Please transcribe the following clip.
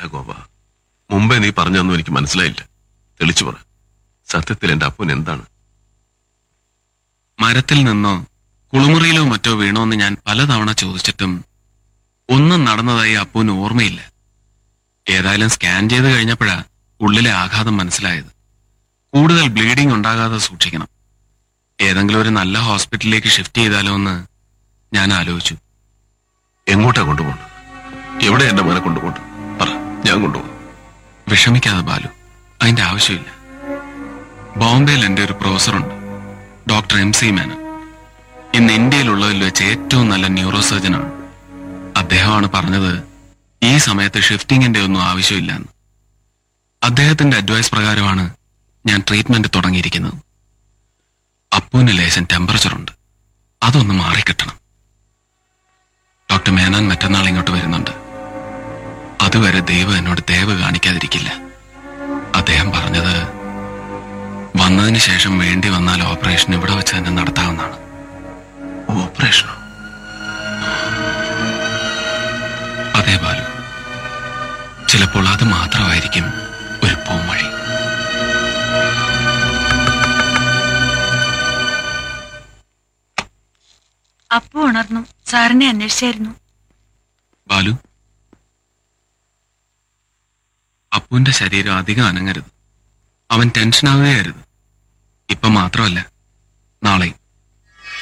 എന്താ ഗോപ മുമ്പേ നീ പറഞ്ഞൊന്നും എനിക്ക് മനസ്സിലായില്ല തെളിച്ചു പറ സത്യത്തിൽ എന്റെ അപ്പൻ എന്താണ് മരത്തിൽ നിന്നോ കുളിമുറിയിലോ മറ്റോ വീണോന്ന് ഞാൻ പലതവണ ചോദിച്ചിട്ടും ഒന്നും നടന്നതായി അപ്പുവിന് ഓർമ്മയില്ല ഏതായാലും സ്കാൻ ചെയ്ത് കഴിഞ്ഞപ്പോഴാ ഉള്ളിലെ ആഘാതം മനസ്സിലായത് കൂടുതൽ ബ്ലീഡിംഗ് ഉണ്ടാകാതെ സൂക്ഷിക്കണം ഏതെങ്കിലും ഒരു നല്ല ഹോസ്പിറ്റലിലേക്ക് ഷിഫ്റ്റ് ചെയ്താലോ എന്ന് ഞാൻ ആലോചിച്ചു എങ്ങോട്ടാ കൊണ്ടുപോകണം എവിടെ എന്റെ മോനെ കൊണ്ടുപോകണ്ട പറ ഞാൻ കൊണ്ടുപോകും വിഷമിക്കാതെ ബാലു അതിന്റെ ആവശ്യമില്ല ബോംബെയിൽ എന്റെ ഒരു പ്രൊഫസറുണ്ട് ഡോക്ടർ എം സി മേനൻ ഇന്ന് ഇന്ത്യയിലുള്ളതിൽ വെച്ച് ഏറ്റവും നല്ല ന്യൂറോ സർജനാണ് അദ്ദേഹമാണ് പറഞ്ഞത് ഈ സമയത്ത് ഷിഫ്റ്റിങ്ങിന്റെ ഒന്നും ആവശ്യമില്ലെന്ന് അദ്ദേഹത്തിന്റെ അഡ്വൈസ് പ്രകാരമാണ് ഞാൻ ട്രീറ്റ്മെന്റ് തുടങ്ങിയിരിക്കുന്നത് അപ്പുവിന് ലേശം ടെമ്പറേച്ചർ ഉണ്ട് അതൊന്ന് മാറിക്കിട്ടണം ഡോക്ടർ മേനൻ മറ്റന്നാൾ ഇങ്ങോട്ട് വരുന്നുണ്ട് അതുവരെ ദൈവം എന്നോട് ദയവ് കാണിക്കാതിരിക്കില്ല അദ്ദേഹം പറഞ്ഞത് വന്നതിന് ശേഷം വേണ്ടി വന്നാൽ ഓപ്പറേഷൻ ഇവിടെ വെച്ച് തന്നെ നടത്താവുന്നതാണ് ഓപ്പറേഷനോ അതേ ബാലു ചിലപ്പോൾ അത് മാത്രമായിരിക്കും ഒരു പോംവഴി അപ്പു ഉണർന്നു സാറിനെ അന്വേഷിച്ചായിരുന്നു ബാലു അപ്പുവിന്റെ ശരീരം അധികം അനങ്ങരുത് അവൻ ടെൻഷനാവുകയരുത് ഇപ്പൊ മാത്രമല്ല നാളെയും